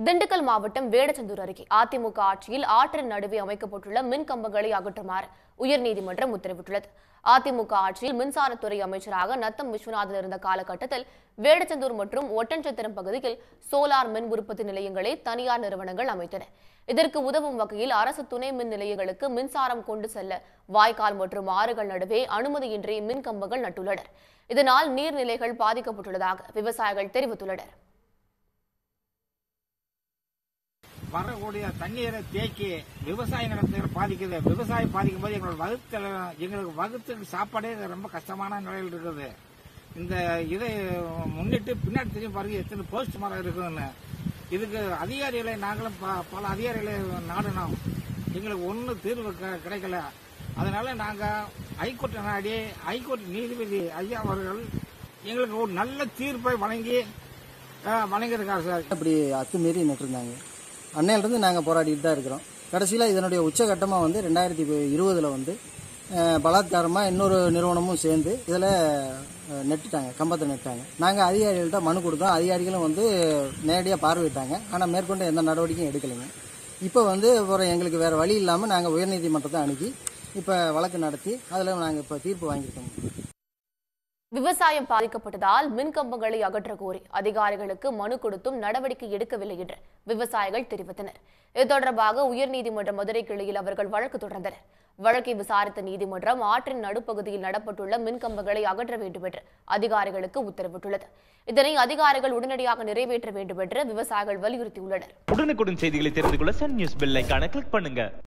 திண்டுக்கல் மாவட்டம் வேடச்சந்தூர் அருகே அதிமுக ஆட்சியில் ஆற்றின் நடுவே அமைக்கப்பட்டுள்ள மின் கம்பங்களை அகற்றுமாறு உயர்நீதிமன்றம் உத்தரவிட்டுள்ளது அதிமுக ஆட்சியில் மின்சாரத்துறை அமைச்சராக நத்தம் விஸ்வநாதன் இருந்த காலகட்டத்தில் வேடச்சந்தூர் மற்றும் ஒட்டன்சத்திரம் பகுதியில் சோலார் மின் உற்பத்தி நிலையங்களை தனியார் நிறுவனங்கள் அமைத்தன இதற்கு உதவும் வகையில் அரசு துணை மின் நிலையங்களுக்கு மின்சாரம் கொண்டு செல்ல வாய்க்கால் மற்றும் ஆறுகள் நடுவே அனுமதியின்றி மின் கம்பங்கள் நட்டுள்ளனர் இதனால் நீர்நிலைகள் பாதிக்கப்பட்டுள்ளதாக விவசாயிகள் தெரிவித்துள்ளனர் வரக்கூடிய தண்ணீரை தேக்கி விவசாய நிலத்தை பாதிக்குது விவசாயம் பாதிக்கும் போது எங்களோட வகுத்து எங்களுக்கு வகுத்துக்கு சாப்பாடே ரொம்ப கஷ்டமான நிலையில் இருக்குது இந்த இதை முன்னிட்டு பின்னாடி தெரியும் பாருங்க எத்தனை போஸ்ட் மரம் இருக்குன்னு இதுக்கு அதிகாரிகளை நாங்களும் ப- பல அதிகாரிகளை நாடினோம் எங்களுக்கு ஒன்றும் தீர்வு க- கிடைக்கல அதனால நாங்கள் ஹைகோர்ட்டை நாடி ஹைகோர்ட் நீதிபதி ஐயா அவர்கள் எங்களுக்கு ஒரு நல்ல தீர்ப்பை வழங்கி அஹ், வழங்கியிருக்கார் சார் அப்படி அத்துமீறி நின்றுருந்தாங்க அன்னையிலிருந்து நாங்கள் போராடிட்டு தான் இருக்கிறோம் கடைசியில் இதனுடைய உச்சகட்டமாக வந்து ரெண்டாயிரத்தி இருபதில் வந்து அஹ், பலாத்காரமாக இன்னொரு நிறுவனமும் சேர்ந்து இதில் நெட்டுட்டாங்க கம்பத்தை நெட்டாங்க நாங்கள் அதிகாரிகள்கிட்ட மனு கொடுத்தோம் அதிகாரிகளும் வந்து நேரடியாக பார்வையிட்டாங்க ஆனால் மேற்கொண்டு எந்த நடவடிக்கையும் எடுக்கலைங்க இப்போ வந்து அப்புறம் எங்களுக்கு வேறு வழி இல்லாமல் நாங்கள் உயர்நீதிமன்றத்தை அணுகி இப்போ வழக்கு நடத்தி அதில் நாங்கள் இப்போ தீர்ப்பு வாங்கியிருக்கோம் விவசாயம் பாதிக்கப்பட்டதால் மின் கம்பங்களை அகற்ற கோரி அதிகாரிகளுக்கு மனு கொடுத்தும் நடவடிக்கை எடுக்கவில்லை என்று விவசாயிகள் தெரிவித்தனர் இது தொடர்பாக உயர்நீதிமன்ற மதுரை கிளையில் அவர்கள் வழக்கு தொடர்ந்தனர் வழக்கை விசாரித்த நீதிமன்றம் ஆற்றின் நடுப்பகுதியில் நடப்பட்டுள்ள மின் கம்பங்களை அகற்ற வேண்டும் என்று அதிகாரிகளுக்கு உத்தரவிட்டுள்ளது இதனை அதிகாரிகள் உடனடியாக நிறைவேற்ற வேண்டும் என்று விவசாயிகள் வலியுறுத்தியுள்ளனர் உடனுக்குடன் செய்திகளை தெரிந்து கொள்ள சன் நியூஸ் பெல் ஐகானை கிளிக் பண்ணுங்க